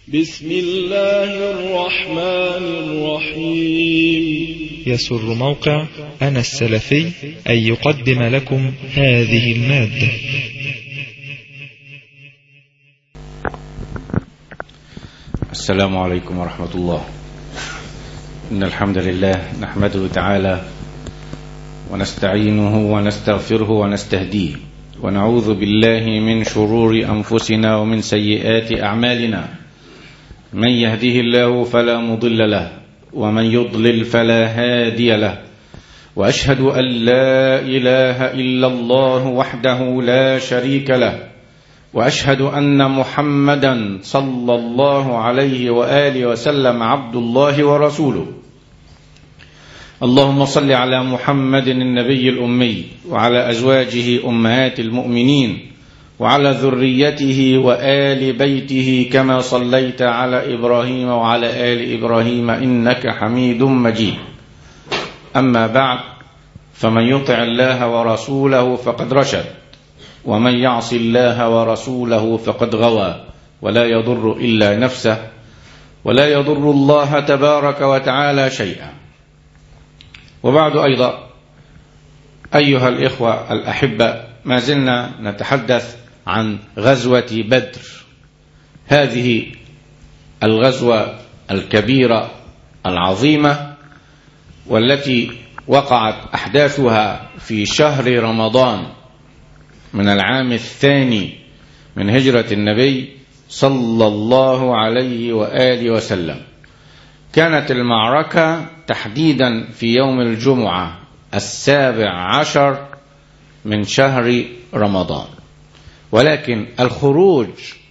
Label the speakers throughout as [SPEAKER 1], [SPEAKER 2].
[SPEAKER 1] بسم الله الرحمن الرحيم
[SPEAKER 2] يسر موقع أنا السلفي أن يقدم لكم هذه المادة
[SPEAKER 3] السلام عليكم ورحمة الله إن الحمد لله نحمده تعالى ونستعينه ونستغفره ونستهديه ونعوذ بالله من شرور أنفسنا ومن سيئات أعمالنا من يهده الله فلا مضل له ومن يضلل فلا هادي له وأشهد أن لا إله إلا الله وحده لا شريك له واشهد ان محمدا صلى الله عليه واله وسلم عبد الله ورسوله اللهم صل على محمد النبي الامي وعلى ازواجه امهات المؤمنين وعلى ذريته وال بيته كما صليت على ابراهيم وعلى ال ابراهيم انك حميد مجيد اما بعد فمن يطع الله ورسوله فقد رشد ومن يعص الله ورسوله فقد غوى ولا يضر الا نفسه ولا يضر الله تبارك وتعالى شيئا وبعد ايضا ايها الاخوه الاحبه ما زلنا نتحدث عن غزوه بدر هذه الغزوه الكبيره العظيمه والتي وقعت احداثها في شهر رمضان من العام الثاني من هجرة النبي صلى الله عليه وآله وسلم كانت المعركة تحديدا في يوم الجمعة السابع عشر من شهر رمضان ولكن الخروج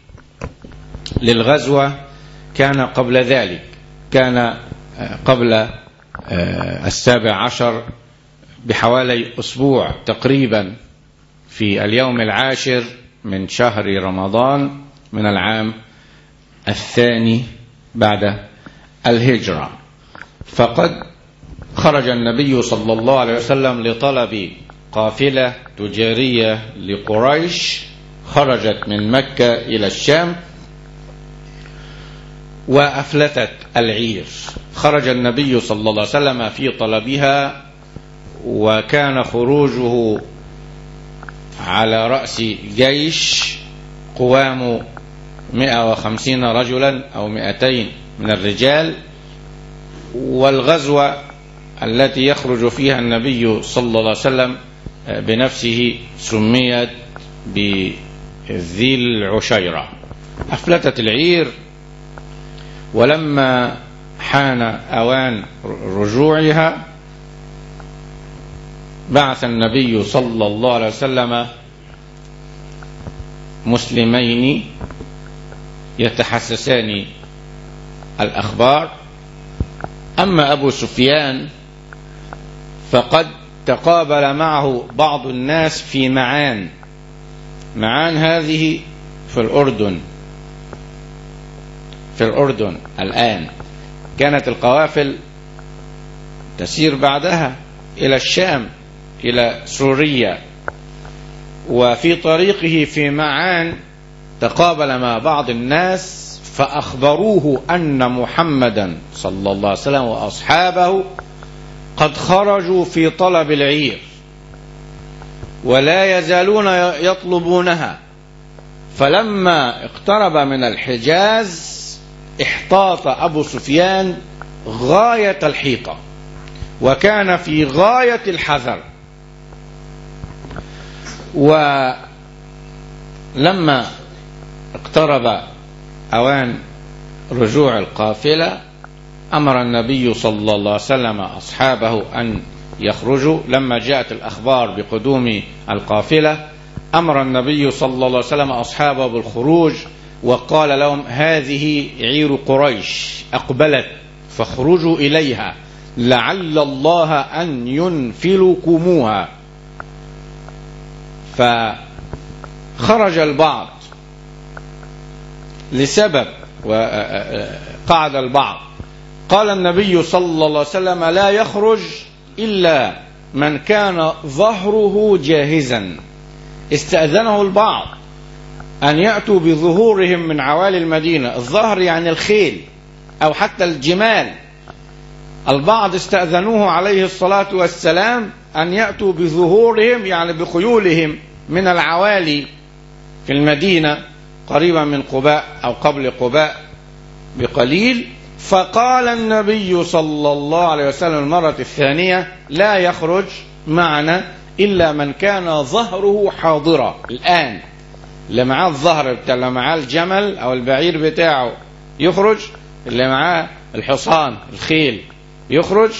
[SPEAKER 3] للغزوة كان قبل ذلك كان قبل السابع عشر بحوالي أسبوع تقريبا في اليوم العاشر من شهر رمضان من العام الثاني بعد الهجرة فقد خرج النبي صلى الله عليه وسلم لطلب قافلة تجارية لقريش خرجت من مكة إلى الشام وأفلتت العير خرج النبي صلى الله عليه وسلم في طلبها وكان خروجه على رأس جيش قوام 150 رجلا أو 200 من الرجال والغزوة التي يخرج فيها النبي صلى الله عليه وسلم بنفسه سميت بذي العشيرة أفلتت العير ولما حان أوان رجوعها بعث النبي صلى الله عليه وسلم مسلمين يتحسسان الأخبار أما أبو سفيان فقد تقابل معه بعض الناس في معان معان هذه في الأردن في الأردن الآن كانت القوافل تسير بعدها إلى الشام إلى سوريا وفي طريقه في معان تقابل مع بعض الناس فأخبروه أن محمدا صلى الله عليه وسلم وأصحابه قد خرجوا في طلب العير ولا يزالون يطلبونها فلما اقترب من الحجاز احتاط أبو سفيان غاية الحيطة وكان في غاية الحذر ولما اقترب أوان رجوع القافلة أمر النبي صلى الله عليه وسلم أصحابه أن يخرجوا لما جاءت الأخبار بقدوم القافلة أمر النبي صلى الله عليه وسلم أصحابه بالخروج وقال لهم هذه عير قريش أقبلت فاخرجوا إليها لعل الله أن ينفلكموها فخرج البعض لسبب وقعد البعض قال النبي صلى الله عليه وسلم لا يخرج إلا من كان ظهره جاهزا استأذنه البعض أن يأتوا بظهورهم من عوالي المدينة الظهر يعني الخيل أو حتى الجمال البعض استأذنوه عليه الصلاة والسلام أن يأتوا بظهورهم يعني بخيولهم من العوالي في المدينة قريبا من قباء أو قبل قباء بقليل فقال النبي صلى الله عليه وسلم المرة الثانية لا يخرج معنا إلا من كان ظهره حاضرا الآن اللي معاه الظهر بتاع اللي معاه الجمل أو البعير بتاعه يخرج اللي معاه الحصان الخيل يخرج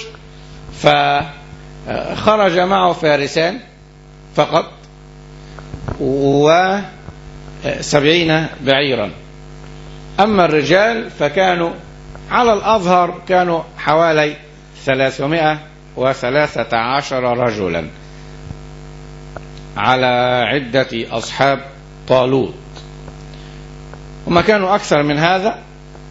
[SPEAKER 3] فخرج معه فارسان فقط وسبعين بعيرا أما الرجال فكانوا على الأظهر كانوا حوالي ثلاثمائة وثلاثة عشر رجلا على عدة أصحاب طالوت وما كانوا أكثر من هذا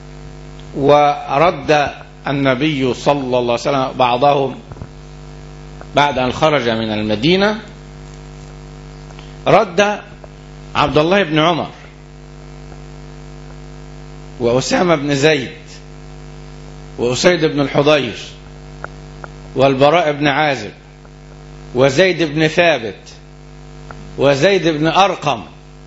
[SPEAKER 3] ورد النبي صلى الله عليه وسلم بعضهم بعد أن خرج من المدينة رد عبد الله بن عمر وأسامة بن زيد وأسيد بن الحضير والبراء بن عازب وزيد بن ثابت وزيد بن أرقم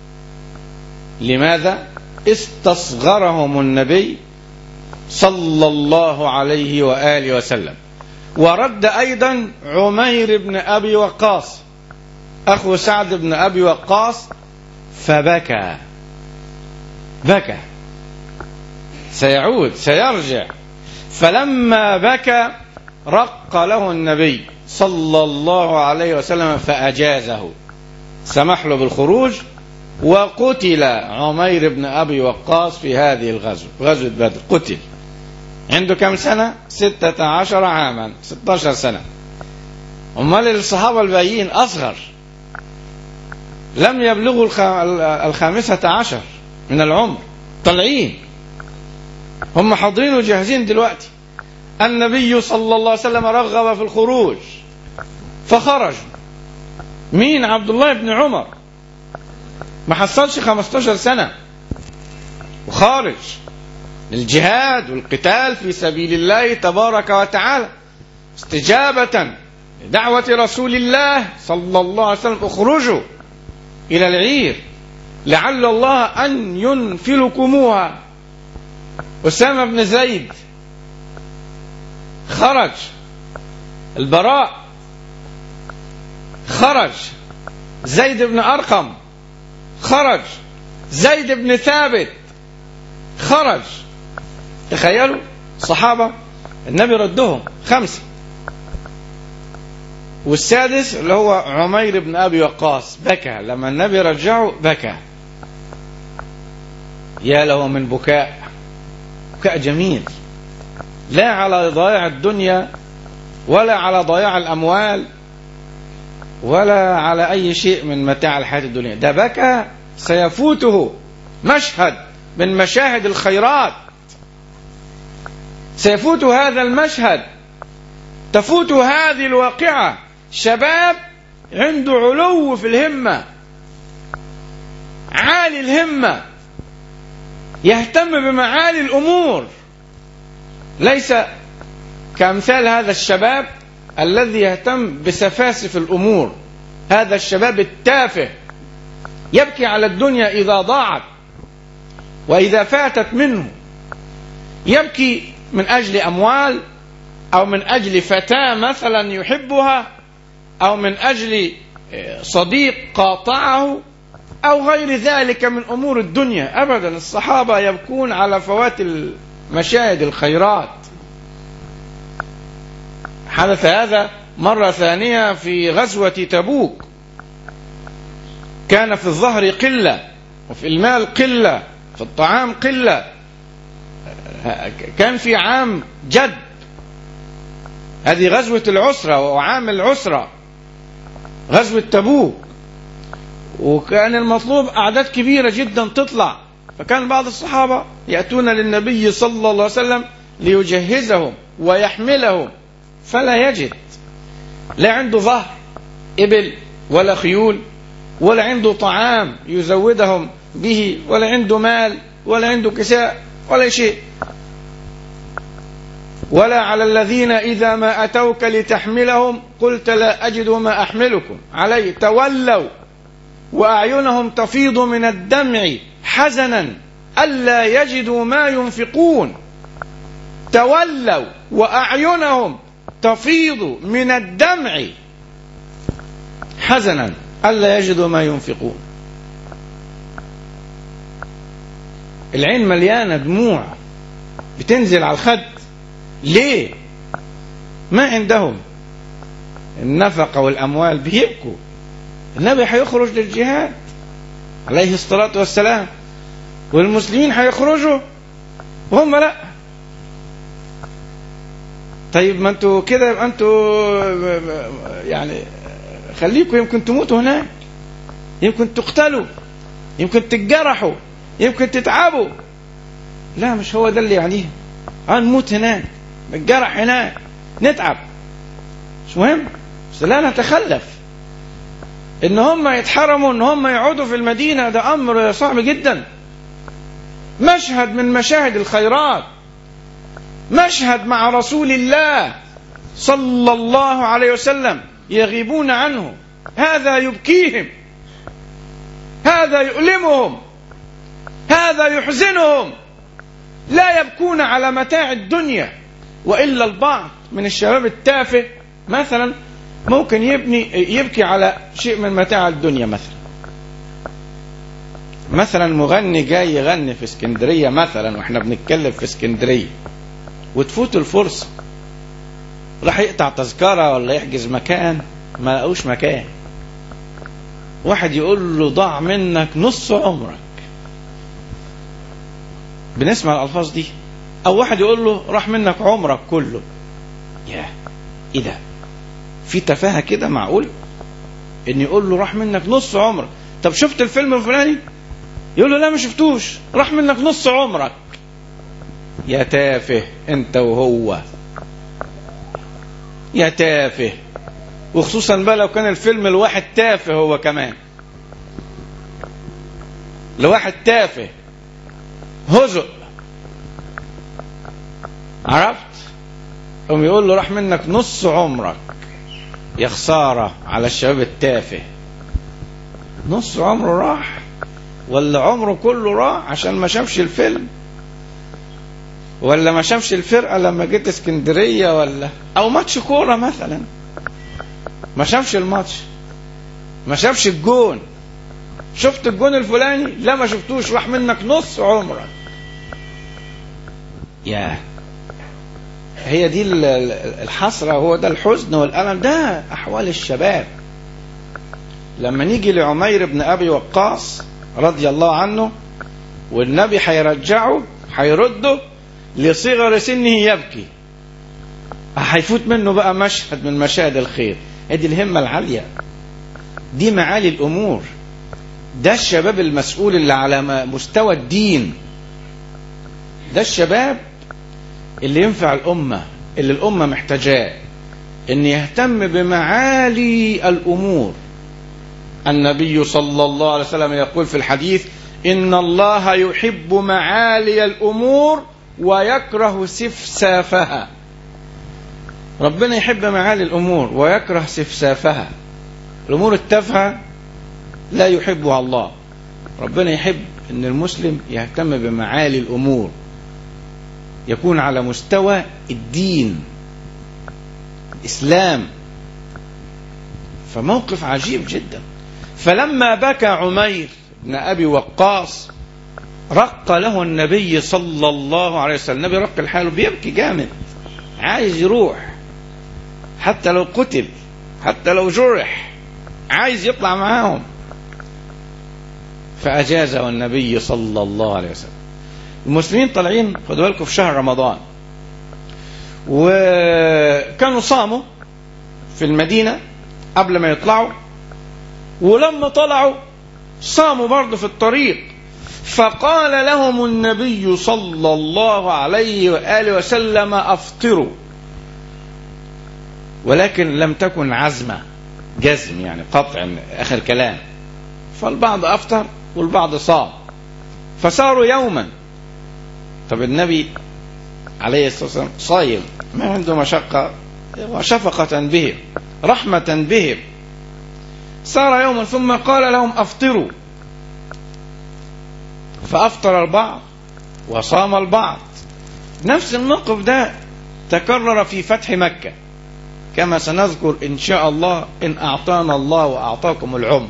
[SPEAKER 3] لماذا؟ استصغرهم النبي صلى الله عليه وآله وسلم ورد أيضا عمير بن أبي وقاص أخو سعد بن أبي وقاص فبكى بكى سيعود سيرجع فلما بكى رق له النبي صلى الله عليه وسلم فأجازه سمح له بالخروج وقتل عمير بن أبي وقاص في هذه الغزوة غزوة بدر قتل عنده كم سنة ستة عشر عاما ستاشر سنة أمال الصحابة الباقيين أصغر لم يبلغوا الخامسة عشر من العمر طالعين هم حاضرين وجاهزين دلوقتي النبي صلى الله عليه وسلم رغب في الخروج فخرج مين عبد الله بن عمر ما حصلش 15 سنة وخارج للجهاد والقتال في سبيل الله تبارك وتعالى استجابة لدعوة رسول الله صلى الله عليه وسلم اخرجوا إلى العير لعل الله أن ينفلكموها أسامة بن زيد خرج البراء خرج زيد بن أرقم خرج زيد بن ثابت خرج تخيلوا صحابة النبي ردهم خمسة والسادس اللي هو عمير بن أبي وقاص بكى لما النبي رجعه بكى يا له من بكاء بكاء جميل لا على ضياع الدنيا ولا على ضياع الأموال ولا على أي شيء من متاع الحياة الدنيا ده بكى سيفوته مشهد من مشاهد الخيرات سيفوت هذا المشهد تفوت هذه الواقعة شباب عنده علو في الهمة عالي الهمة يهتم بمعالي الأمور ليس كأمثال هذا الشباب الذي يهتم بسفاسف الأمور هذا الشباب التافه يبكي على الدنيا إذا ضاعت وإذا فاتت منه يبكي من أجل أموال أو من أجل فتاة مثلا يحبها أو من أجل صديق قاطعه أو غير ذلك من أمور الدنيا أبدا الصحابة يبكون على فوات المشاهد الخيرات حدث هذا مرة ثانية في غزوة تبوك كان في الظهر قلة وفي المال قلة في الطعام قلة كان في عام جد هذه غزوة العسرة وعام العسرة غزوة تبوك وكان المطلوب أعداد كبيرة جدا تطلع فكان بعض الصحابة يأتون للنبي صلى الله عليه وسلم ليجهزهم ويحملهم فلا يجد لا عنده ظهر إبل ولا خيول ولا عنده طعام يزودهم به ولا عنده مال ولا عنده كساء ولا شيء ولا على الذين إذا ما أتوك لتحملهم قلت لا أجد ما أحملكم عليه تولوا وأعينهم تفيض من الدمع حزنا ألا يجدوا ما ينفقون تولوا وأعينهم تفيض من الدمع حزنا ألا يجدوا ما ينفقون العين مليانة دموع بتنزل على الخد ليه ما عندهم النفقة والأموال بيبكوا النبي هيخرج للجهاد عليه الصلاة والسلام والمسلمين هيخرجوا وهم لا طيب ما انتوا كده يبقى انتوا يعني خليكم يمكن تموتوا هناك يمكن تقتلوا يمكن تتجرحوا يمكن تتعبوا لا مش هو ده اللي يعنيه هنموت هناك نتجرح هناك نتعب مش مهم بس لا نتخلف ان هم يتحرموا ان هم يقعدوا في المدينه ده امر صعب جدا مشهد من مشاهد الخيرات مشهد مع رسول الله صلى الله عليه وسلم يغيبون عنه هذا يبكيهم هذا يؤلمهم هذا يحزنهم لا يبكون على متاع الدنيا والا البعض من الشباب التافه مثلا ممكن يبني يبكي على شيء من متاع الدنيا مثلا مثلا مغني جاي يغني في اسكندريه مثلا واحنا بنتكلم في اسكندريه وتفوت الفرصه راح يقطع تذكره ولا يحجز مكان ما لقوش مكان واحد يقول له ضاع منك نص عمرك بنسمع الالفاظ دي او واحد يقول له راح منك عمرك كله يا ايه ده في تفاهه كده معقول ان يقول له راح منك نص عمرك طب شفت الفيلم الفلاني يقول له لا ما شفتوش راح منك نص عمرك يا تافه انت وهو يا تافه وخصوصا بقى لو كان الفيلم الواحد تافه هو كمان لواحد تافه هزء عرفت قوم يقول له راح منك نص عمرك يا خسارة على الشباب التافه نص عمره راح ولا عمره كله راح عشان ما شافش الفيلم ولا ما شافش الفرقة لما جيت اسكندرية ولا أو ماتش كورة مثلا ما شافش الماتش ما شافش الجون شفت الجون الفلاني لا ما شفتوش راح منك نص عمرك يا هي دي الحسرة هو ده الحزن والألم ده أحوال الشباب لما نيجي لعمير بن أبي وقاص رضي الله عنه والنبي هيرجعه هيرده لصغر سنه يبكي هيفوت منه بقى مشهد من مشاهد الخير ادي الهمة العالية دي معالي الأمور ده الشباب المسؤول اللي على مستوى الدين ده الشباب اللي ينفع الأمة اللي الأمة محتاجاه أن يهتم بمعالي الأمور النبي صلى الله عليه وسلم يقول في الحديث إن الله يحب معالي الأمور ويكره سفسافها ربنا يحب معالي الأمور ويكره سفسافها الأمور التافهة لا يحبها الله ربنا يحب أن المسلم يهتم بمعالي الأمور يكون على مستوى الدين الإسلام فموقف عجيب جدا فلما بكى عمير بن أبي وقاص رق له النبي صلى الله عليه وسلم النبي رق الحال بيبكي جامد عايز يروح حتى لو قتل حتى لو جرح عايز يطلع معاهم فأجازه النبي صلى الله عليه وسلم المسلمين طالعين خدوا بالكم في شهر رمضان وكانوا صاموا في المدينة قبل ما يطلعوا ولما طلعوا صاموا برضه في الطريق فقال لهم النبي صلى الله عليه وآله وسلم أفطروا ولكن لم تكن عزمة جزم يعني قطع آخر كلام فالبعض أفطر والبعض صام فصاروا يوما طب النبي عليه الصلاة والسلام صايم ما عنده مشقة وشفقة بهم رحمة بهم صار يوما ثم قال لهم أفطروا فأفطر البعض وصام البعض نفس الموقف ده تكرر في فتح مكة كما سنذكر إن شاء الله إن أعطانا الله وأعطاكم العمر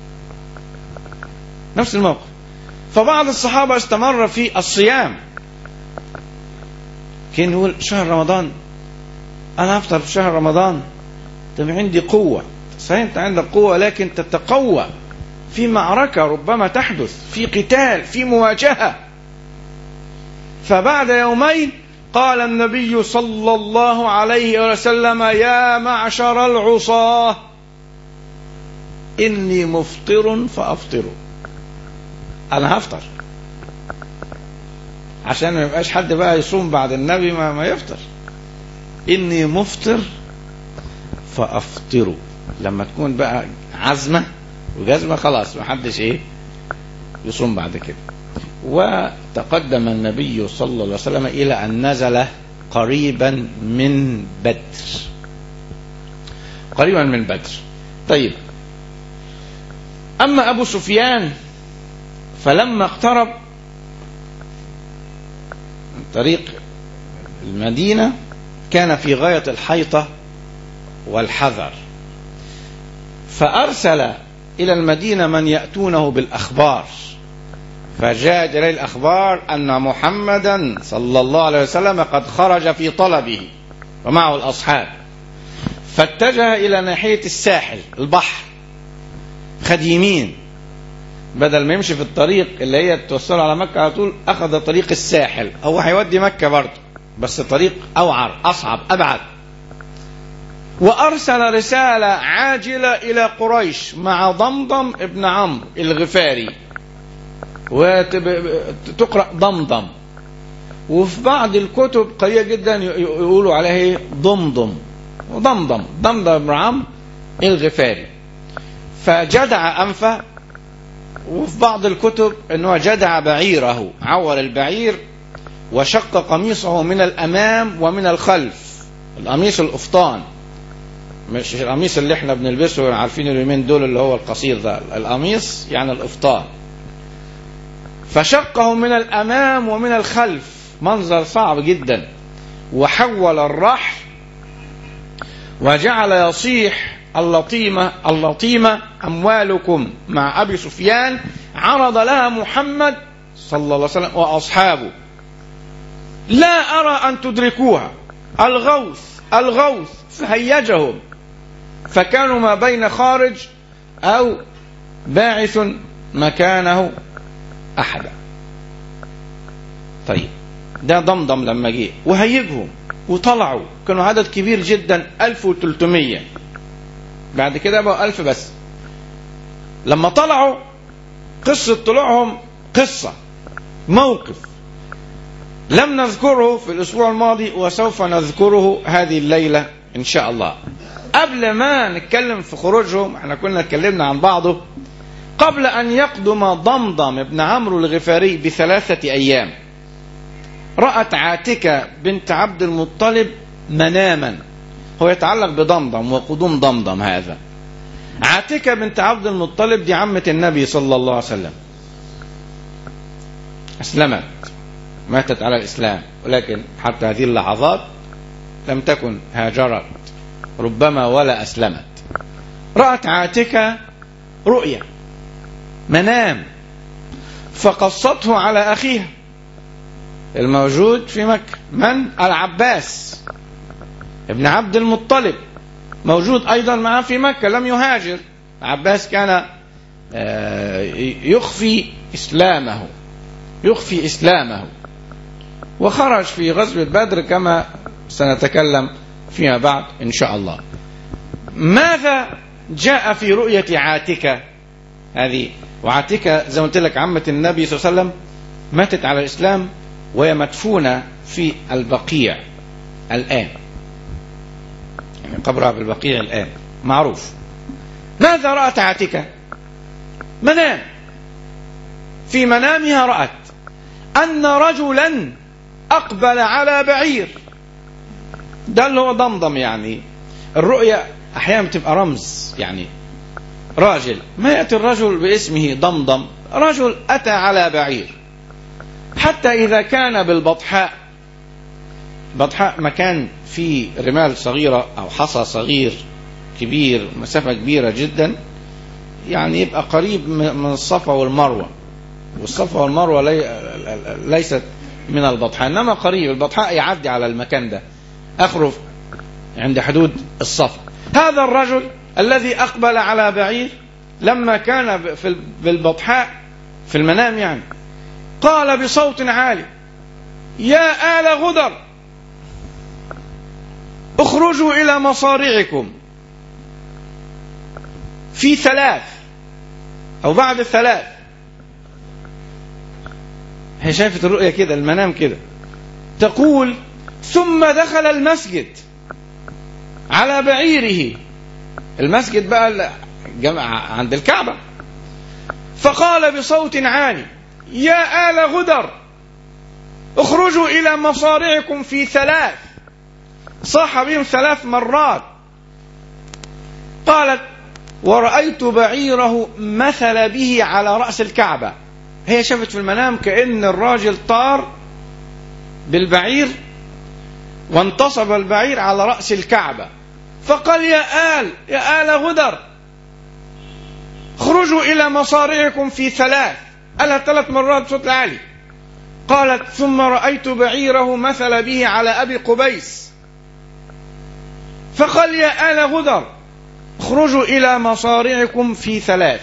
[SPEAKER 3] نفس الموقف فبعض الصحابة استمر في الصيام كان يقول شهر رمضان أنا أفطر في شهر رمضان طب عندي قوة صحيح أنت عندك قوة لكن تتقوى في معركة ربما تحدث في قتال في مواجهة فبعد يومين قال النبي صلى الله عليه وسلم يا معشر العصاة إني مفطر فأفطروا أنا هفطر عشان ما يبقاش حد بقى يصوم بعد النبي ما, ما يفطر إني مفطر فأفطروا لما تكون بقى عزمة وجزمة خلاص ما حدش إيه يصوم بعد كده وتقدم النبي صلى الله عليه وسلم إلى أن نزل قريبا من بدر قريبا من بدر طيب أما أبو سفيان فلما اقترب من طريق المدينة كان في غاية الحيطة والحذر فأرسل إلى المدينة من يأتونه بالأخبار فجاء إليه الأخبار أن محمدا صلى الله عليه وسلم قد خرج في طلبه ومعه الأصحاب فاتجه إلى ناحية الساحل البحر خد يمين بدل ما يمشي في الطريق اللي هي توصله على مكة على طول أخذ طريق الساحل هو هيودي مكة برضه بس طريق أوعر أصعب أبعد وأرسل رسالة عاجلة إلى قريش مع ضمضم ابن عمرو الغفاري وتقرأ ضمضم وفي بعض الكتب قليلة جدا يقولوا عليها ايه ضمضم ضمضم ضمضم بن عمرو الغفاري فجدع أنفه وفي بعض الكتب أنه جدع بعيره عور البعير وشق قميصه من الأمام ومن الخلف القميص القفطان مش القميص اللي احنا بنلبسه عارفين اليومين دول اللي هو القصير ده القميص يعني القفطان فشقه من الأمام ومن الخلف منظر صعب جدا وحول الرحل وجعل يصيح اللطيمة اللطيمة أموالكم مع أبي سفيان عرض لها محمد صلى الله عليه وسلم وأصحابه لا أرى أن تدركوها الغوث الغوث فهيجهم فكانوا ما بين خارج أو باعث مكانه أحدا طيب ده ضمضم لما جه وهيجهم وطلعوا كانوا عدد كبير جدا 1300 بعد كده بقوا 1000 بس لما طلعوا قصة طلوعهم قصة موقف لم نذكره في الأسبوع الماضي وسوف نذكره هذه الليلة إن شاء الله قبل ما نتكلم في خروجهم احنا كنا اتكلمنا عن بعضه قبل أن يقدم ضمضم ابن عمرو الغفاري بثلاثة أيام رأت عاتكة بنت عبد المطلب مناما هو يتعلق بضمضم وقدوم ضمضم هذا عاتكة بنت عبد المطلب دي عمة النبي صلى الله عليه وسلم أسلمت ماتت على الإسلام ولكن حتى هذه اللحظات لم تكن هاجرت ربما ولا أسلمت رأت عاتكة رؤية منام فقصته على أخيها الموجود في مكة من العباس ابن عبد المطلب موجود أيضا معه في مكة لم يهاجر عباس كان يخفي إسلامه يخفي إسلامه وخرج في غزوة بدر كما سنتكلم فيما بعد إن شاء الله ماذا جاء في رؤية عاتكة هذه وعاتكة زي ما قلت لك عمة النبي صلى الله عليه وسلم ماتت على الإسلام وهي مدفونة في البقيع الآن يعني قبرها بالبقيع الآن معروف ماذا رأت عاتكة منام في منامها رأت أن رجلا أقبل على بعير ده اللي هو ضمضم يعني الرؤيا أحيانا بتبقى رمز يعني راجل ما يأتي الرجل باسمه ضمضم رجل أتى على بعير حتى إذا كان بالبطحاء بطحاء مكان فيه رمال صغيرة أو حصى صغير كبير مسافة كبيرة جدا يعني يبقى قريب من الصفا والمروة والصفا والمروة لي ليست من البطحاء إنما قريب البطحاء يعدي على المكان ده أخره عند حدود الصفا هذا الرجل الذي أقبل على بعير لما كان في بالبطحاء في المنام يعني قال بصوت عالي يا آل غدر اخرجوا إلى مصارعكم في ثلاث أو بعد الثلاث هي شافت الرؤية كده المنام كده تقول ثم دخل المسجد على بعيره المسجد بقى عند الكعبة فقال بصوت عالي يا آل غدر اخرجوا إلى مصارعكم في ثلاث صاح بهم ثلاث مرات قالت ورأيت بعيره مثل به على رأس الكعبة هي شافت في المنام كأن الراجل طار بالبعير وانتصب البعير على رأس الكعبة فقال يا آل يا آل غدر اخرجوا إلى مصارعكم في ثلاث قالها ثلاث مرات بصوت عالي قالت ثم رأيت بعيره مثل به على أبي قبيس فقال يا آل غدر اخرجوا إلى مصارعكم في ثلاث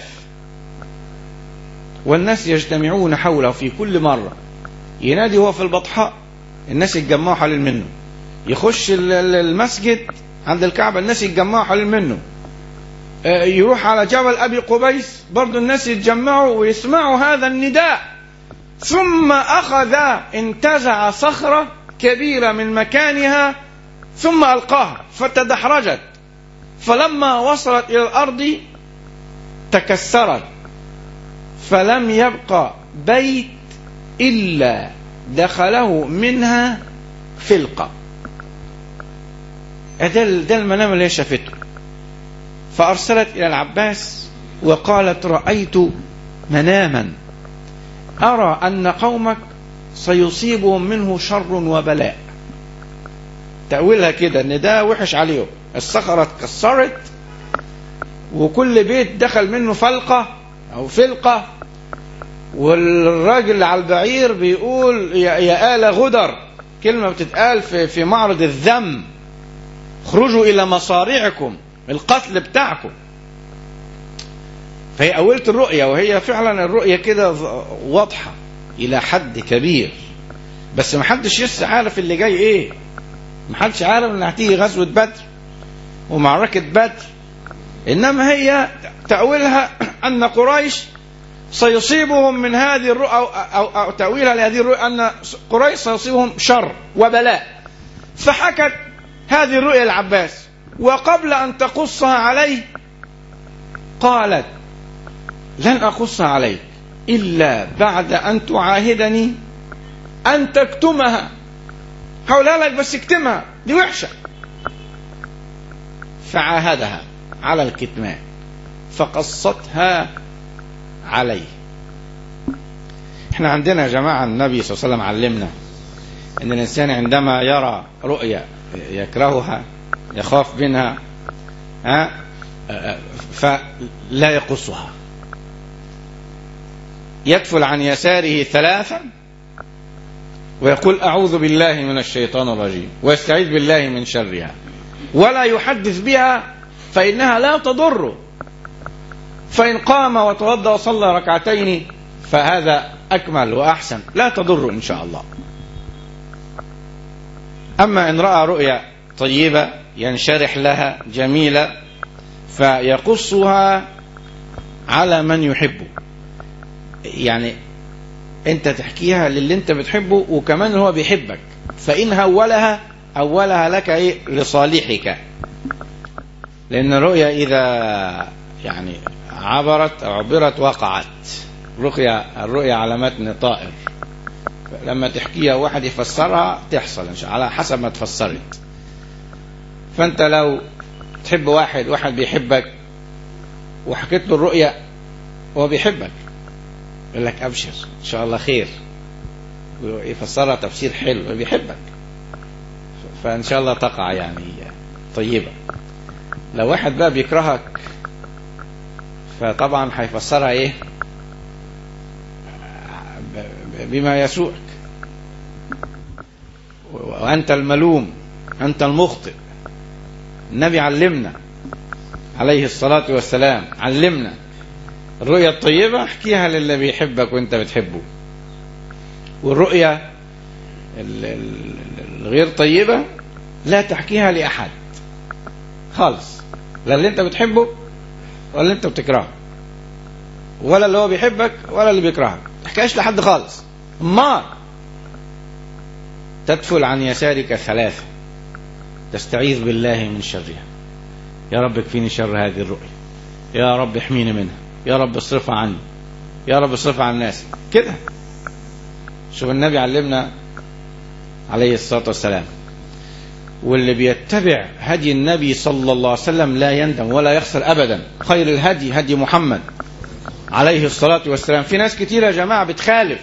[SPEAKER 3] والناس يجتمعون حوله في كل مرة ينادي هو في البطحاء الناس يتجمعوا حوالين منه يخش المسجد عند الكعبة الناس يتجمعوا حوالين منه يروح على جبل أبي قبيس برضو الناس يتجمعوا ويسمعوا هذا النداء ثم أخذ انتزع صخرة كبيرة من مكانها ثم ألقاها فتدحرجت فلما وصلت إلى الأرض تكسرت فلم يبقى بيت إلا دخله منها فلقة ده ده المنام اللي هي شافته فأرسلت إلى العباس وقالت رأيت مناما أرى أن قومك سيصيبهم منه شر وبلاء تأويلها كده ان ده وحش عليهم الصخرة اتكسرت وكل بيت دخل منه فلقة او فلقة والراجل اللي على البعير بيقول يا, يا آل غدر كلمة بتتقال في, في معرض الذم اخرجوا إلى مصارعكم القتل بتاعكم فهي أولت الرؤية وهي فعلا الرؤية كده واضحة إلى حد كبير بس محدش لسه عارف اللي جاي إيه محدش عارف إن هتيجي غزوة بدر ومعركة بدر إنما هي تأويلها أن قريش سيصيبهم من هذه الرؤى أو, أو, أو تأويلها لهذه الرؤى أن قريش سيصيبهم شر وبلاء فحكت هذه الرؤيا العباس وقبل أن تقصها عليه قالت لن أقصها عليك إلا بعد أن تعاهدني أن تكتمها هقولها لك بس اكتمها دي وحشة فعاهدها على الكتمان فقصتها عليه احنا عندنا يا جماعة النبي صلى الله عليه وسلم علمنا ان الانسان عندما يرى رؤيا يكرهها يخاف منها ها فلا يقصها يدفل عن يساره ثلاثا ويقول أعوذ بالله من الشيطان الرجيم ويستعيذ بالله من شرها ولا يحدث بها فإنها لا تضره فإن قام وتوضأ وصلى ركعتين فهذا أكمل وأحسن لا تضر إن شاء الله أما إن رأى رؤيا طيبة ينشرح لها جميلة فيقصها على من يحبه يعني انت تحكيها للي انت بتحبه وكمان هو بيحبك فإن هولها أولها لك ايه لصالحك لأن الرؤيا إذا يعني عبرت أو عبرت وقعت رؤيا الرؤيا على متن طائر لما تحكيها واحد يفسرها تحصل إن شاء الله على حسب ما تفسرت فأنت لو تحب واحد واحد بيحبك وحكيت له الرؤيا هو بيحبك يقول لك أبشر إن شاء الله خير يفسرها تفسير حلو بيحبك فإن شاء الله تقع يعني طيبة لو واحد بقى بيكرهك فطبعا هيفسرها ايه بما يسوءك وأنت الملوم أنت المخطئ النبي علمنا عليه الصلاة والسلام علمنا الرؤيا الطيبة احكيها للي بيحبك وانت بتحبه والرؤيا الغير طيبة لا تحكيها لأحد خالص لا اللي انت بتحبه ولا اللي انت بتكرهه ولا اللي هو بيحبك ولا اللي بيكرهك تحكيهاش لحد خالص ما تدفل عن يسارك ثلاثة تستعيذ بالله من شرها يا رب اكفيني شر هذه الرؤيا يا رب احميني منها يا رب اصرفها عني يا رب اصرفها عن الناس كده شوف النبي علمنا عليه الصلاة والسلام واللي بيتبع هدي النبي صلى الله عليه وسلم لا يندم ولا يخسر أبدا خير الهدي هدي محمد عليه الصلاة والسلام في ناس كتير يا جماعة بتخالف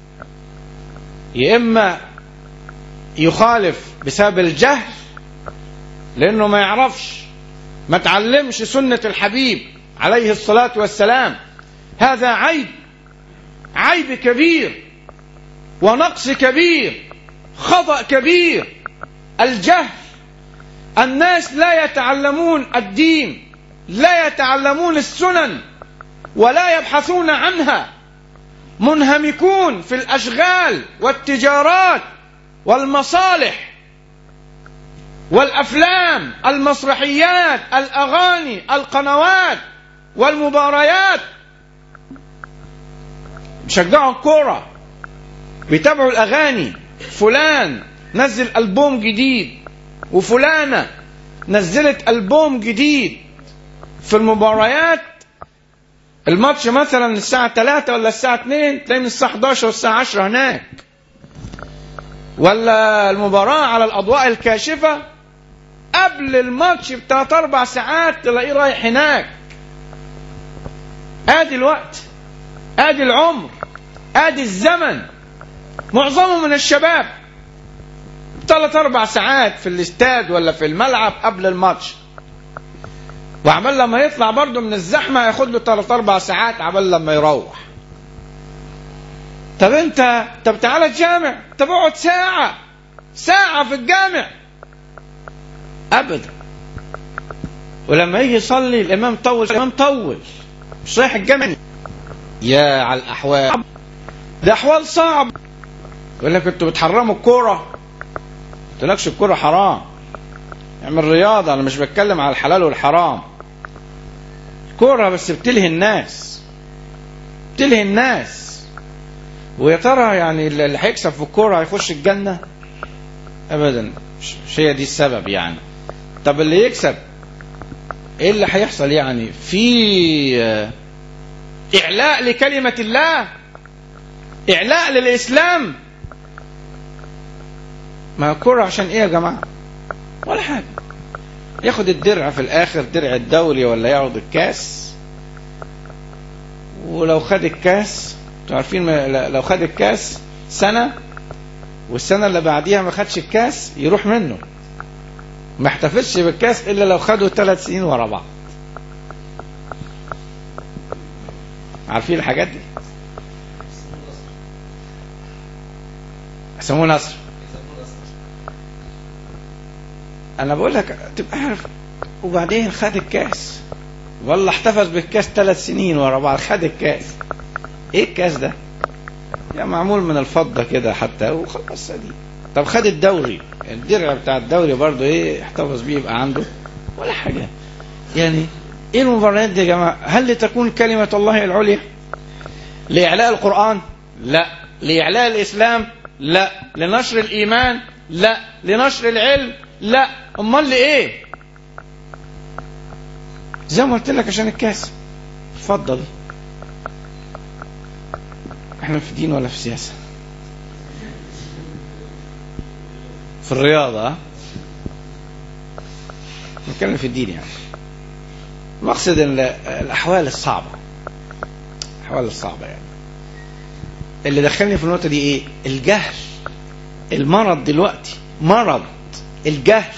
[SPEAKER 3] يا إما يخالف بسبب الجهل لأنه ما يعرفش ما تعلمش سنة الحبيب عليه الصلاة والسلام هذا عيب عيب كبير ونقص كبير خطأ كبير الجهل الناس لا يتعلمون الدين لا يتعلمون السنن ولا يبحثون عنها منهمكون في الاشغال والتجارات والمصالح والافلام المسرحيات الاغاني القنوات والمباريات بيشجعوا الكوره بيتابعوا الاغاني فلان نزل ألبوم جديد وفلانة نزلت ألبوم جديد في المباريات الماتش مثلا الساعة 3 ولا الساعة 2 تلاقي من الساعة 11 والساعة 10 هناك ولا المباراة على الأضواء الكاشفة قبل الماتش بثلاث أربع ساعات تلاقيه رايح هناك آدي الوقت آدي العمر آدي الزمن معظمه من الشباب ثلاث اربع ساعات في الاستاد ولا في الملعب قبل الماتش وعمال لما يطلع برضه من الزحمه ياخد له ثلاث اربع ساعات عمال لما يروح طب انت طب تعالى الجامع طب اقعد ساعه ساعه في الجامع ابدا ولما يجي يصلي الامام طول الامام طول مش رايح الجامع يا على الاحوال ده احوال صعب يقول لك انتوا بتحرموا الكوره قلتلكش الكرة حرام اعمل رياضة أنا مش بتكلم على الحلال والحرام كرة بس بتلهي الناس بتلهي الناس ويا ترى يعني اللي هيكسب في الكورة هيخش الجنة أبدا مش هي دي السبب يعني طب اللي يكسب ايه اللي هيحصل يعني في إعلاء لكلمة الله إعلاء للإسلام ما كرة عشان ايه يا جماعة ولا حاجة ياخد الدرع في الاخر درع الدوري ولا ياخد الكاس ولو خد الكاس انتوا عارفين لو خد الكاس سنة والسنة اللي بعديها ما خدش الكاس يروح منه ما احتفظش بالكاس الا لو خده ثلاث سنين ورا بعض عارفين الحاجات دي يسموه نصر انا بقول لك تبقى عارف وبعدين خد الكاس والله احتفظ بالكاس ثلاث سنين ورا بعض خد الكاس ايه الكاس ده يا معمول من الفضه كده حتى وخلاص دي طب خد الدوري الدرع بتاع الدوري برضه ايه احتفظ بيه يبقى عنده ولا حاجه يعني ايه المباريات دي يا جماعه هل لتكون كلمه الله العليا لاعلاء القران لا لاعلاء الاسلام لا لنشر الايمان لا لنشر العلم لا امال لايه زي ما قلت لك عشان الكاس اتفضل احنا في دين ولا في سياسه في الرياضة ها؟ نتكلم في الدين يعني مقصد ال- الأحوال الصعبة الأحوال الصعبة يعني اللي دخلني في النقطة دي إيه الجهل المرض دلوقتي مرض الجهل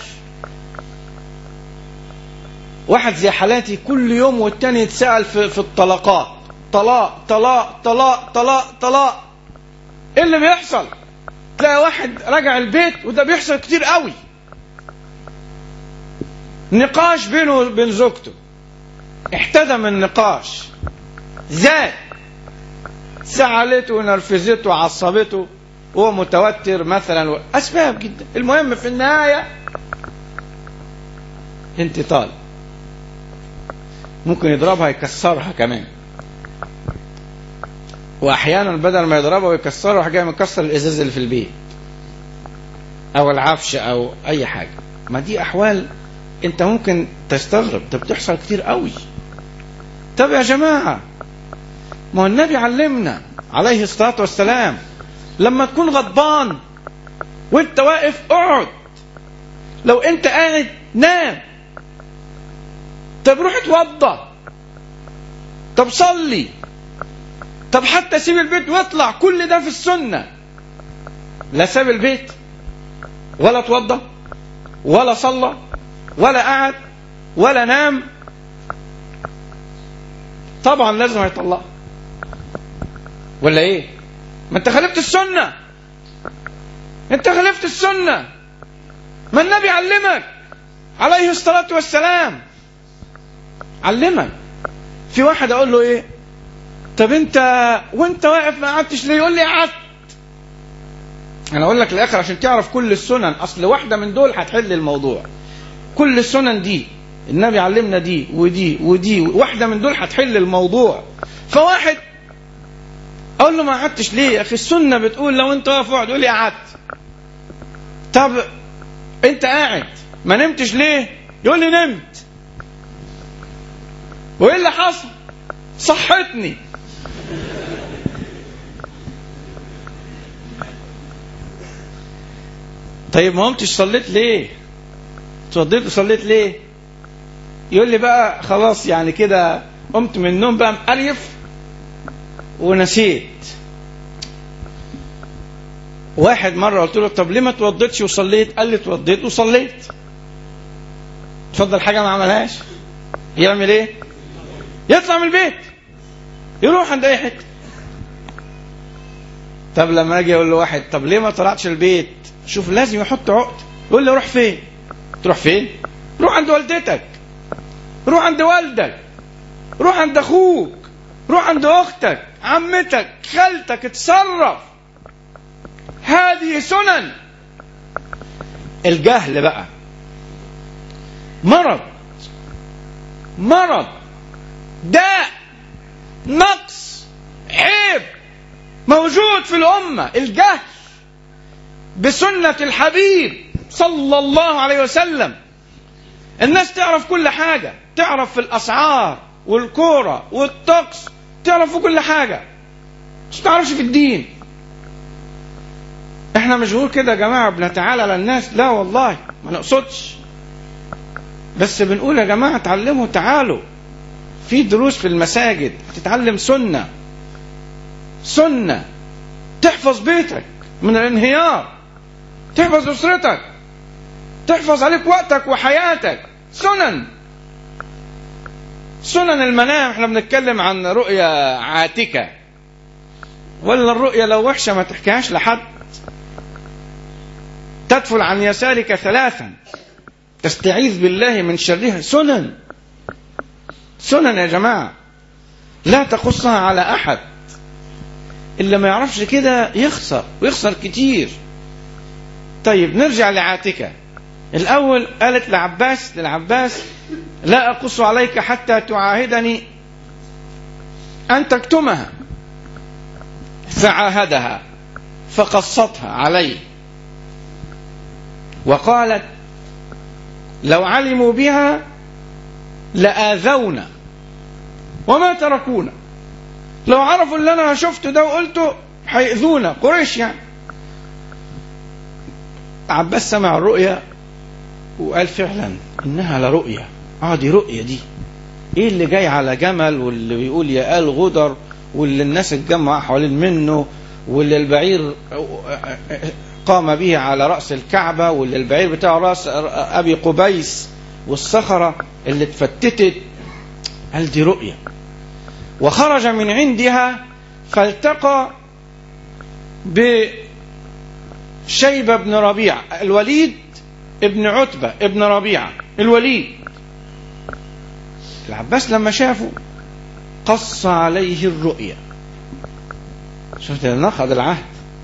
[SPEAKER 3] واحد زي حالاتي كل يوم والتاني يتسأل في, في الطلاقات طلاق طلاق طلاق طلاق طلاق ايه اللي بيحصل تلاقي واحد راجع البيت وده بيحصل كتير قوي نقاش بينه وبين زوجته احتدم النقاش زاد زعلته ونرفزته وعصبته وهو متوتر مثلا اسباب جدا المهم في النهايه انت طالب ممكن يضربها يكسرها كمان واحيانا بدل ما يضربها ويكسرها يروح جاي مكسر الازاز اللي في البيت او العفش او اي حاجه ما دي احوال انت ممكن تستغرب ده بتحصل كتير قوي طب يا جماعه ما هو النبي علمنا عليه الصلاه والسلام لما تكون غضبان وانت واقف اقعد لو انت قاعد نام طب روح اتوضى طب صلي طب حتى سيب البيت واطلع كل ده في السنة لا ساب البيت ولا اتوضى ولا صلى ولا قعد ولا نام طبعا لازم هيطلق ولا ايه ما انت خالفت السنة انت خالفت السنة ما النبي علمك عليه الصلاة والسلام علمك في واحد اقول له ايه طب انت وانت واقف ما قعدتش ليه يقول لي قعدت انا اقول لك الاخر عشان تعرف كل السنن اصل واحده من دول هتحل الموضوع كل السنن دي النبي علمنا دي ودي ودي واحده من دول هتحل الموضوع فواحد اقول له ما قعدتش ليه يا اخي السنه بتقول لو انت واقف اقعد يقول لي قعدت طب انت قاعد ما نمتش ليه يقول لي نمت وايه اللي حصل صحتني طيب ما قمتش صليت ليه اتوضيت وصليت ليه يقول لي بقى خلاص يعني كده قمت من النوم بقى مقريف ونسيت واحد مرة قلت له طب ليه ما اتوضيتش وصليت قال لي اتوضيت وصليت اتفضل حاجة ما عملهاش يعمل ايه يطلع من البيت يروح عند اي حته طب لما اجي اقول لواحد طب ليه ما طلعتش البيت شوف لازم يحط عقد يقول لي روح فين تروح فين روح عند والدتك روح عند والدك روح عند اخوك روح عند اختك عمتك خالتك اتصرف هذه سنن الجهل بقى مرض مرض داء نقص عيب موجود في الأمة الجهل بسنة الحبيب صلى الله عليه وسلم الناس تعرف كل حاجة تعرف في الأسعار والكورة والطقس تعرف في كل حاجة بس تعرفش في الدين احنا مش بنقول كده يا جماعة بنتعالى على الناس لا والله ما نقصدش بس بنقول يا جماعة اتعلموا تعالوا في دروس في المساجد هتتعلم سنة سنة تحفظ بيتك من الانهيار تحفظ أسرتك تحفظ عليك وقتك وحياتك سنن سنن المنام احنا بنتكلم عن رؤية عاتكة ولا الرؤية لو وحشة ما تحكيهاش لحد تدفل عن يسارك ثلاثا تستعيذ بالله من شرها سنن سنن يا جماعة لا تقصها على أحد اللي ما يعرفش كده يخسر ويخسر كتير طيب نرجع لعاتكة الأول قالت لعباس للعباس لا أقص عليك حتى تعاهدني أن تكتمها فعاهدها فقصتها عليه وقالت لو علموا بها لآذونا وما تركونا لو عرفوا اللي انا شفته ده وقلته هيأذونا قريش يعني عباس سمع الرؤيا وقال فعلا انها لرؤيا اه دي رؤيا دي ايه اللي جاي على جمل واللي بيقول يا آل غدر واللي الناس اتجمع حوالين منه واللي البعير قام به على رأس الكعبة واللي البعير بتاعه رأس أبي قبيس والصخرة اللي اتفتتت قال دي رؤيا وخرج من عندها فالتقى بشيبة بن ربيع الوليد ابن عتبة ابن ربيعة الوليد العباس لما شافه قص عليه الرؤيا شفت نقض العهد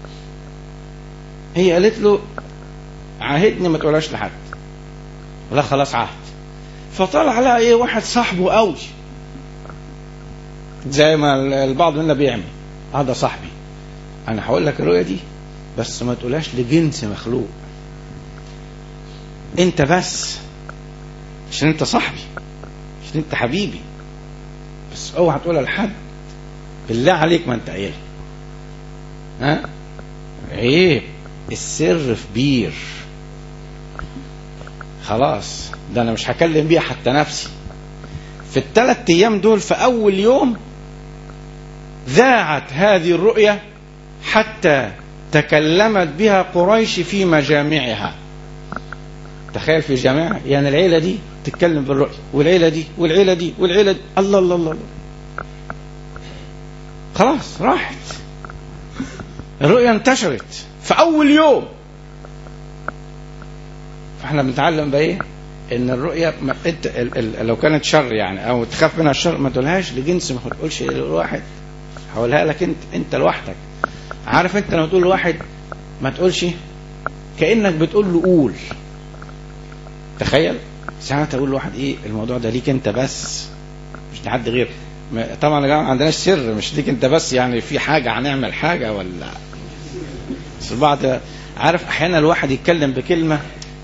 [SPEAKER 3] هي قالت له عاهدني ما تقولهاش لحد ولا خلاص عهد فطلع لها ايه واحد صاحبه قوي زي ما البعض منا بيعمل هذا صاحبي انا هقول لك الرؤيا دي بس ما تقولهاش لجنس مخلوق انت بس عشان انت صاحبي عشان انت حبيبي بس اوعى تقولها لحد بالله عليك ما انت قايلها ها عيب السر في بير خلاص ده انا مش هكلم بيها حتى نفسي في الثلاث ايام دول في اول يوم ذاعت هذه الرؤيا حتى تكلمت بها قريش في مجامعها تخيل في جامعة يعني العيلة دي تتكلم بالرؤيا والعيلة دي والعيلة دي والعيلة دي الله الله الله, الله. خلاص راحت الرؤيا انتشرت في أول يوم فاحنا بنتعلم بقى ايه ان الرؤيا ما انت ال ال لو كانت شر يعني او تخاف منها الشر ما تقولهاش لجنس ما تقولش لواحد هقولها لك انت انت لوحدك عارف انت لما تقول لواحد ما تقولش كانك بتقول له قول تخيل ساعات اقول لواحد ايه الموضوع ده ليك انت بس مش لحد غير طبعا يا جماعه ما عندناش سر مش ليك انت بس يعني في حاجه هنعمل حاجه ولا بس البعض عارف احيانا الواحد يتكلم بكلمه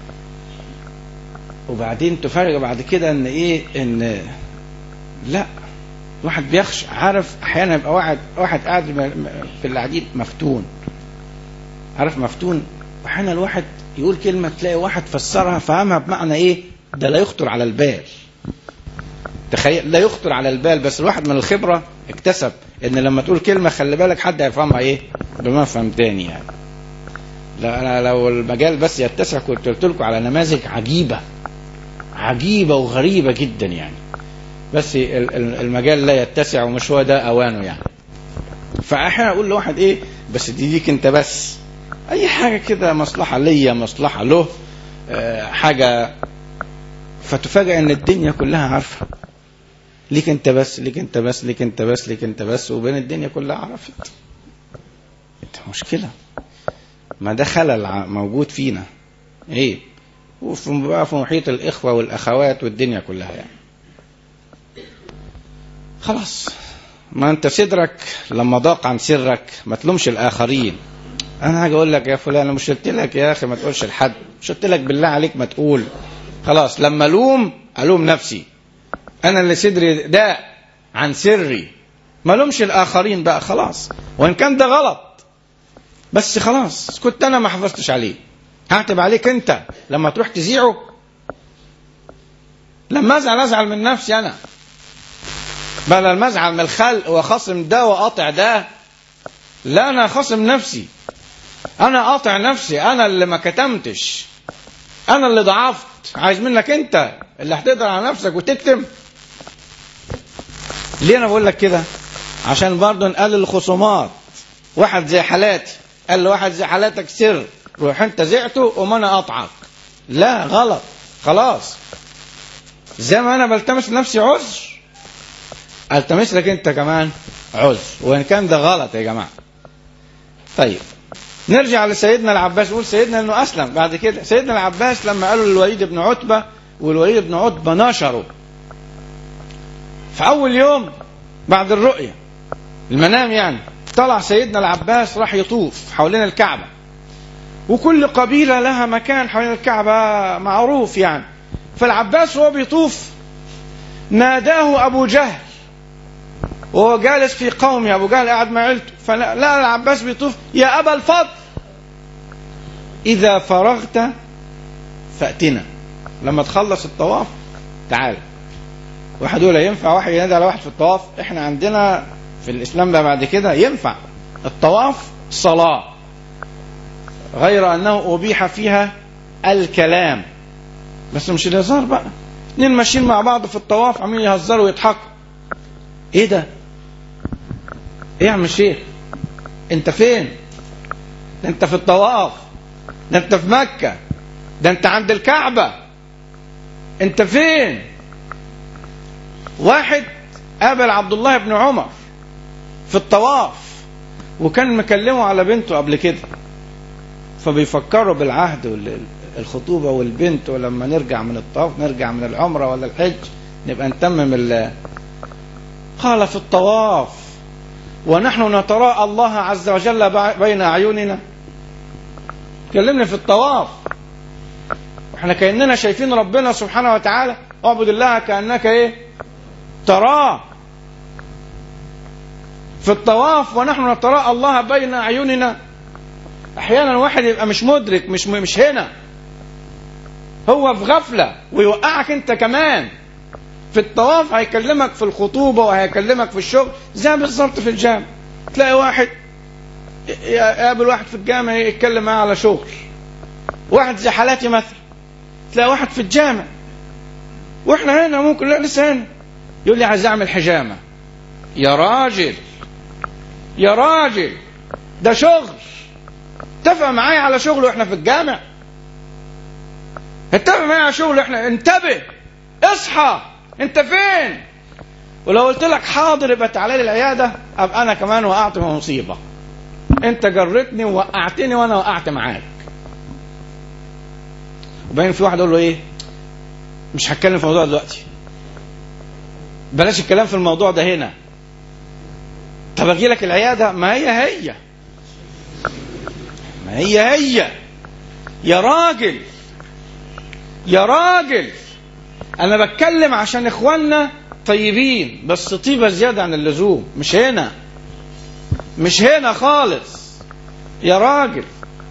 [SPEAKER 3] وبعدين تفرج بعد كده ان ايه ان لا الواحد بيخشى عارف احيانا يبقى واحد واحد قاعد في العديد مفتون عارف مفتون احيانا الواحد يقول كلمه تلاقي واحد فسرها فهمها بمعنى ايه ده لا يخطر على البال تخيل لا يخطر على البال بس الواحد من الخبره اكتسب ان لما تقول كلمه خلي بالك حد هيفهمها ايه بمفهوم تاني يعني لا انا لو المجال بس يتسع كنت قلت لكم على نماذج عجيبه عجيبه وغريبه جدا يعني بس المجال لا يتسع ومش هو ده اوانه يعني فاحيانا اقول لواحد ايه بس دي ليك انت بس اي حاجه كده مصلحه ليا مصلحه له أه حاجه فتفاجئ ان الدنيا كلها عارفه ليك انت بس ليك انت بس ليك انت بس ليك انت بس وبين الدنيا كلها عرفت مشكله ما ده خلل موجود فينا ايه وفي بقى في محيط الاخوه والاخوات والدنيا كلها يعني خلاص ما انت صدرك لما ضاق عن سرك ما تلومش الاخرين انا هاجي اقول لك يا فلان انا مش قلت لك يا اخي ما تقولش لحد مش قلت لك بالله عليك ما تقول خلاص لما الوم الوم نفسي انا اللي صدري ضاق عن سري ما لومش الاخرين بقى خلاص وان كان ده غلط بس خلاص كنت انا ما حافظتش عليه هعتب عليك انت لما تروح تذيعه لما ازعل ازعل من نفسي انا بل لما ازعل من الخلق وخصم ده وقاطع ده لا انا خصم نفسي انا قاطع نفسي انا اللي ما كتمتش انا اللي ضعفت عايز منك انت اللي هتقدر على نفسك وتكتم ليه انا بقول لك كده عشان برضه نقلل الخصومات واحد زي حالاتي قال لواحد زي حالاتك سر روح انت زعته وما انا قاطعك لا غلط خلاص زي ما انا بلتمس لنفسي عذر التمس لك انت كمان عذر وان كان ده غلط يا جماعه طيب نرجع لسيدنا العباس نقول سيدنا انه اسلم بعد كده سيدنا العباس لما قالوا للوليد بن عتبه والوليد بن عتبه نشروا في اول يوم بعد الرؤيه المنام يعني طلع سيدنا العباس راح يطوف حوالين الكعبه وكل قبيله لها مكان حوالين الكعبه معروف يعني فالعباس وهو بيطوف ناداه ابو جهل وهو جالس في قومه ابو جهل قاعد مع عيلته فلقى العباس بيطوف يا ابا الفضل إذا فرغت فأتنا لما تخلص الطواف تعال واحد يقول ينفع واحد ينادي على واحد في الطواف احنا عندنا في الإسلام بقى بعد كده ينفع الطواف صلاة غير أنه أبيح فيها الكلام بس مش الهزار بقى اتنين ماشيين مع بعض في الطواف عمالين يهزروا ويضحكوا ايه ده ايه يا عم الشيخ انت فين ده انت في الطواف ده انت في مكة ده انت عند الكعبة انت فين واحد قابل عبد الله بن عمر في الطواف وكان مكلمه على بنته قبل كده فبيفكروا بالعهد والخطوبة والبنت ولما نرجع من الطواف نرجع من العمرة ولا الحج نبقى نتمم ال قال في الطواف ونحن نتراءى الله عز وجل بين أعيننا كلمني في الطواف احنا كأننا شايفين ربنا سبحانه وتعالى اعبد الله كأنك ايه تراه في الطواف ونحن نتراءى الله بين أعيننا أحيانا واحد يبقى مش مدرك مش مش هنا هو في غفلة ويوقعك أنت كمان في الطواف هيكلمك في الخطوبة وهيكلمك في الشغل زي بالظبط في الجامع تلاقي واحد يقابل واحد في الجامع يتكلم معاه على شغل واحد زي حالاتي مثلا تلاقي واحد في الجامع واحنا هنا ممكن لا لسه هنا يقول لي عايز اعمل حجامه يا راجل يا راجل ده شغل اتفق معايا على شغل واحنا في الجامع اتفق معايا على شغل احنا انتبه اصحى انت فين ولو قلت لك حاضر يبقى تعالى لي العياده ابقى انا كمان وقعت في مصيبه انت جرتني ووقعتني وانا وقعت معاك وبعدين في واحد يقول له ايه مش هتكلم في الموضوع دلوقتي بلاش الكلام في الموضوع ده هنا طب اجي لك العياده ما هي هي ما هي هي يا راجل يا راجل انا بتكلم عشان اخواننا طيبين بس طيبه زياده عن اللزوم مش هنا مش هنا خالص يا راجل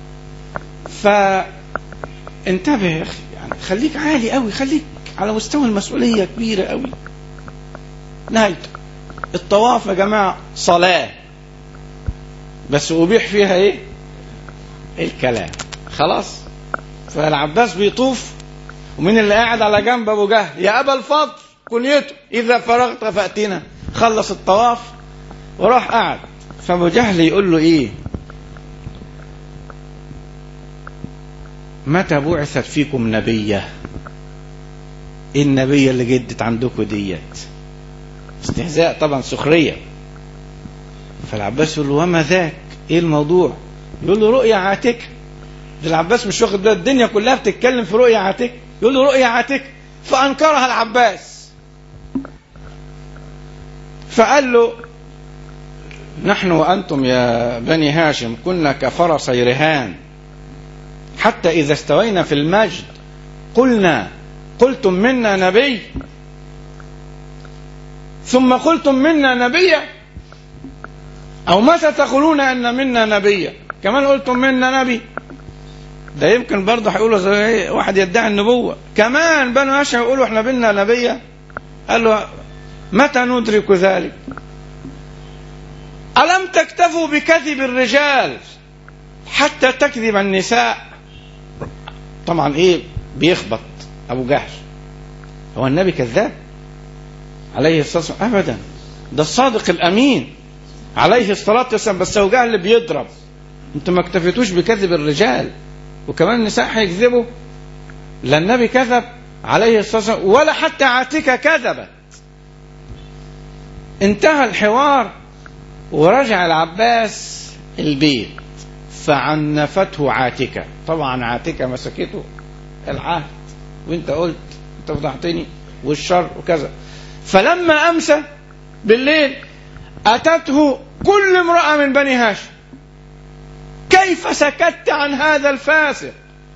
[SPEAKER 3] فانتبه يا اخي يعني خليك عالي قوي خليك على مستوى المسؤوليه كبيره قوي نهايته الطواف يا جماعه صلاه بس ابيح فيها ايه الكلام خلاص فالعباس بيطوف ومين اللي قاعد على جنب ابو جهل يا ابا الفضل كنيته اذا فرغت فاتنا خلص الطواف وراح قعد فابو جهل يقول له ايه متى بعثت فيكم نبيه ايه النبيه اللي جدت عندكم ديت استهزاء طبعا سخريه فالعباس يقول له وما ذاك ايه الموضوع يقول له رؤيا عاتكه ده العباس مش واخد باله الدنيا كلها بتتكلم في رؤيا عاتكه يقول له رؤيا عاتكه فانكرها العباس فقال له نحن وأنتم يا بني هاشم كنا كفرسي رهان حتى إذا استوينا في المجد قلنا قلتم منا نبي ثم قلتم منا نبيا أو متى تقولون أن منا نبيا كمان قلتم منا نبي ده يمكن برضه هيقولوا زي واحد يدعي النبوة كمان بنو هاشم يقولوا احنا بينا نبيا قال له متى ندرك ذلك ألم تكتفوا بكذب الرجال حتى تكذب النساء طبعا ايه بيخبط ابو جهل هو النبي كذاب عليه الصلاه والسلام ابدا ده الصادق الامين عليه الصلاه والسلام بس ابو جهل بيضرب انتوا ما اكتفيتوش بكذب الرجال وكمان النساء هيكذبوا لا النبي كذب عليه الصلاه والسلام ولا حتى عاتكه كذبت انتهى الحوار ورجع العباس البيت فعنفته عاتكة طبعا عاتكة مسكته العهد وانت قلت انت فضحتني والشر وكذا فلما أمسى بالليل أتته كل امرأة من بني هاشم كيف سكت عن هذا الفاسق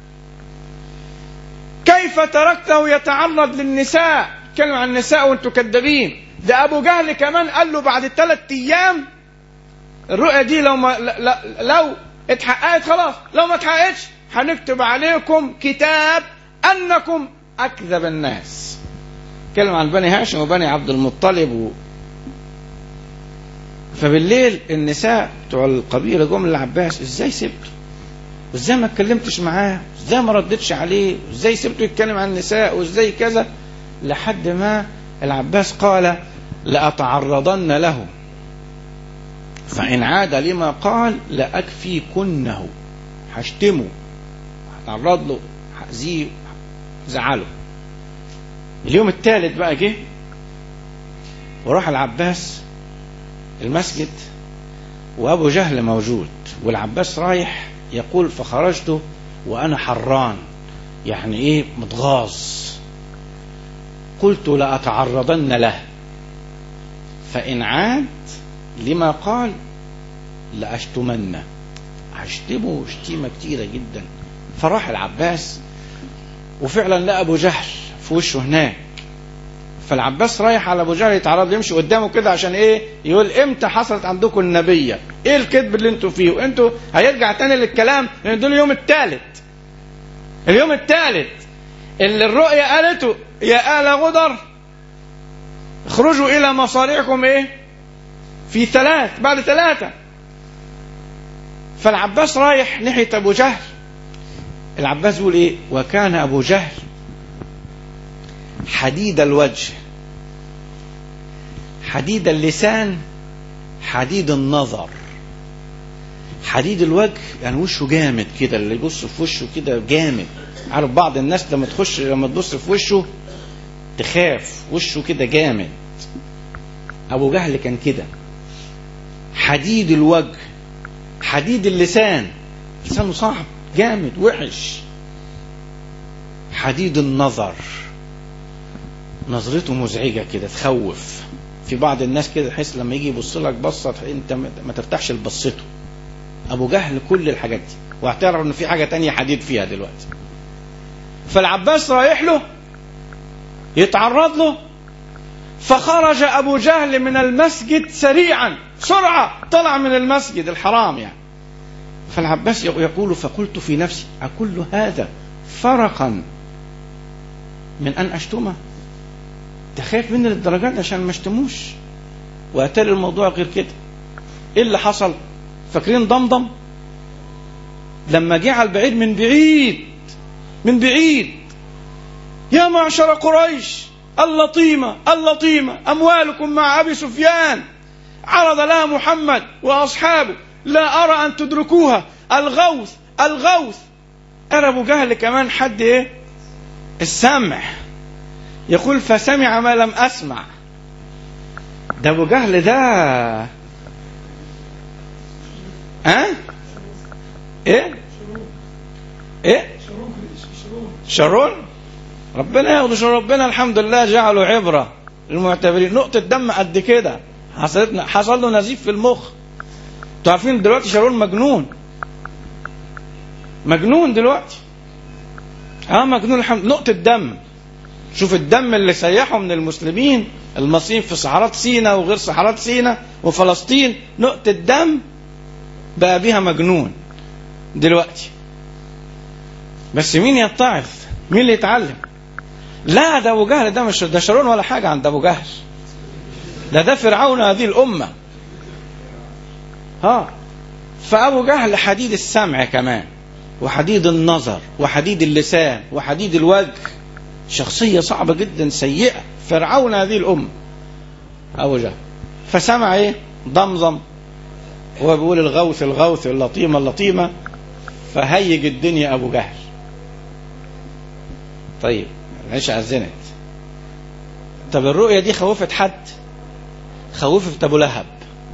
[SPEAKER 3] كيف تركته يتعرض للنساء كلمة عن النساء وانتم كذابين ده أبو جهل كمان قال له بعد ثلاث أيام الرؤية دي لو ما لو اتحققت خلاص لو ما اتحققتش هنكتب عليكم كتاب انكم اكذب الناس اتكلم عن بني هاشم وبني عبد المطلب و... فبالليل النساء بتوع القبيله جم للعباس ازاي سبت وازاي ما اتكلمتش معاه ازاي ما ردتش عليه ازاي سبته يتكلم عن النساء وازاي كذا لحد ما العباس قال لأتعرضن له فإن عاد لما قال لأكفيكنه هشتمه هتعرض له هأذيه زعله اليوم الثالث بقى جه وراح العباس المسجد وابو جهل موجود والعباس رايح يقول فخرجت وانا حران يعني ايه متغاظ قلت لاتعرضن له فان عاد لما قال لاشتمنه هشتمه شتيمه كتيره جدا فراح العباس وفعلا لقى ابو جهل في وشه هناك فالعباس رايح على ابو جهل يتعرض يمشي قدامه كده عشان ايه يقول امتى حصلت عندكم النبيه ايه الكذب اللي انتوا فيه وانتوا هيرجع تاني للكلام لان دول اليوم الثالث اليوم الثالث اللي الرؤيا قالته يا آل غدر اخرجوا الى مصارعكم ايه في ثلاث بعد ثلاثة فالعباس رايح ناحية ابو جهل العباس بيقول ايه وكان ابو جهل حديد الوجه حديد اللسان حديد النظر حديد الوجه يعني وشه جامد كده اللي يبص في وشه كده جامد عارف بعض الناس لما تخش لما تبص في وشه تخاف وشه كده جامد ابو جهل كان كده حديد الوجه حديد اللسان لسانه صعب جامد وحش حديد النظر نظرته مزعجة كده تخوف في بعض الناس كده تحس لما يجي يبص لك بصة انت ما ترتاحش لبصته ابو جهل كل الحاجات دي واعترف ان في حاجة تانية حديد فيها دلوقتي فالعباس رايح له يتعرض له فخرج ابو جهل من المسجد سريعا سرعة طلع من المسجد الحرام يعني فالعباس يقول فقلت في نفسي أكل هذا فرقا من أن أشتمه تخاف مني للدرجات عشان ما اشتموش واتاري الموضوع غير كده ايه اللي حصل فاكرين ضمضم لما جه على البعيد من بعيد من بعيد يا معشر قريش اللطيمة اللطيمة أموالكم مع أبي سفيان عرض لها محمد وأصحابه لا أرى أن تدركوها الغوث الغوث أنا أبو جهل كمان حد إيه السمع يقول فسمع ما لم أسمع ده أبو جهل ده ها أه؟ إيه إيه شرون ربنا ياخد شر ربنا الحمد لله جعله عبرة للمعتبرين نقطة دم قد كده حصلت حصل له نزيف في المخ انتوا عارفين دلوقتي شارون مجنون مجنون دلوقتي اه مجنون الحمد نقطة دم شوف الدم اللي سيحه من المسلمين المصريين في صحراء سينا وغير صحراء سينا وفلسطين نقطة دم بقى بيها مجنون دلوقتي بس مين يتعظ مين اللي يتعلم لا ده ابو جهل ده مش ده شارون ولا حاجة عند ابو جهل ده ده فرعون هذه الامه ها فأبو جهل حديد السمع كمان وحديد النظر وحديد اللسان وحديد الوجه شخصية صعبة جدا سيئة فرعون هذه الأمة أبو جهل فسمع إيه ضمضم هو بيقول الغوث الغوث اللطيمة اللطيمة فهيج الدنيا أبو جهل طيب العيشة أذنت طب الرؤية دي خوفت حد خوفت أبو لهب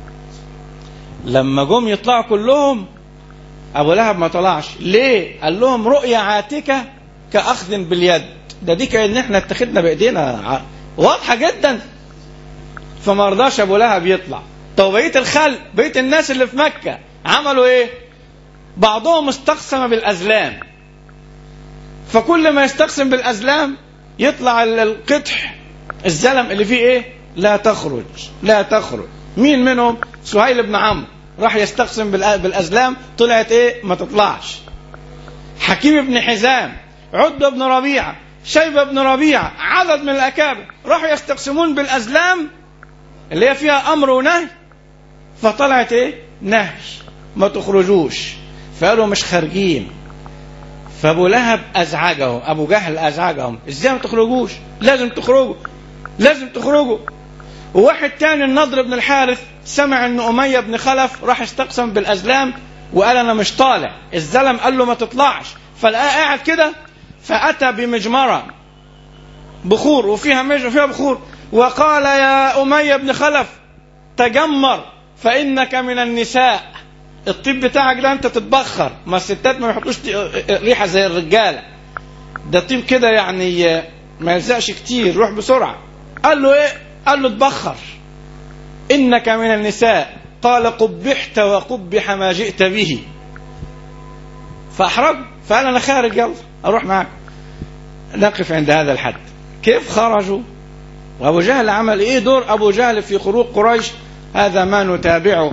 [SPEAKER 3] لما جم يطلعوا كلهم ابو لهب ما طلعش ليه قال لهم رؤيا عاتكه كاخذ باليد ده دي كان احنا اتخذنا بايدينا واضحه جدا فما رضاش ابو لهب يطلع طب بقيه الخلق بقيه الناس اللي في مكه عملوا ايه بعضهم استقسم بالازلام فكل ما يستقسم بالازلام يطلع القطح الزلم اللي فيه ايه لا تخرج لا تخرج مين منهم سهيل بن عمرو راح يستقسم بالازلام طلعت ايه ما تطلعش
[SPEAKER 4] حكيم بن حزام عدة بن ربيعة شيبة بن ربيعة عدد من الأكابر راحوا يستقسمون بالأزلام اللي هي فيها أمر ونهي فطلعت إيه؟ نهي ما تخرجوش فقالوا مش خارجين فأبو لهب أزعجهم أبو جهل أزعجهم إزاي ما تخرجوش لازم تخرجوا لازم تخرجوا وواحد تاني النضر بن الحارث سمع ان أمية بن خلف راح استقسم بالأزلام وقال أنا مش طالع الزلم قال له ما تطلعش فلقاه قاعد كده فأتى بمجمرة بخور وفيها مج وفيها بخور وقال يا أمية بن خلف تجمر فإنك من النساء الطيب بتاعك ده أنت تتبخر ما الستات ما يحطوش ريحة زي الرجالة ده طيب كده يعني ما يلزقش كتير روح بسرعة قال له إيه قال له تبخر إنك من النساء قال قبحت وقبح ما جئت به فأحرج فقال أنا خارج يلا أروح معك نقف عند هذا الحد كيف خرجوا وأبو جهل عمل إيه دور أبو جهل في خروج قريش هذا ما نتابعه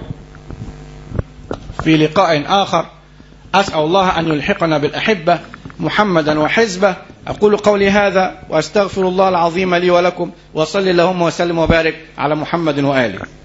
[SPEAKER 4] في لقاء آخر أسأل الله أن يلحقنا بالأحبة محمدا وحزبه أقول قولي هذا وأستغفر الله العظيم لي ولكم وصلي اللهم وسلم وبارك على محمد وآله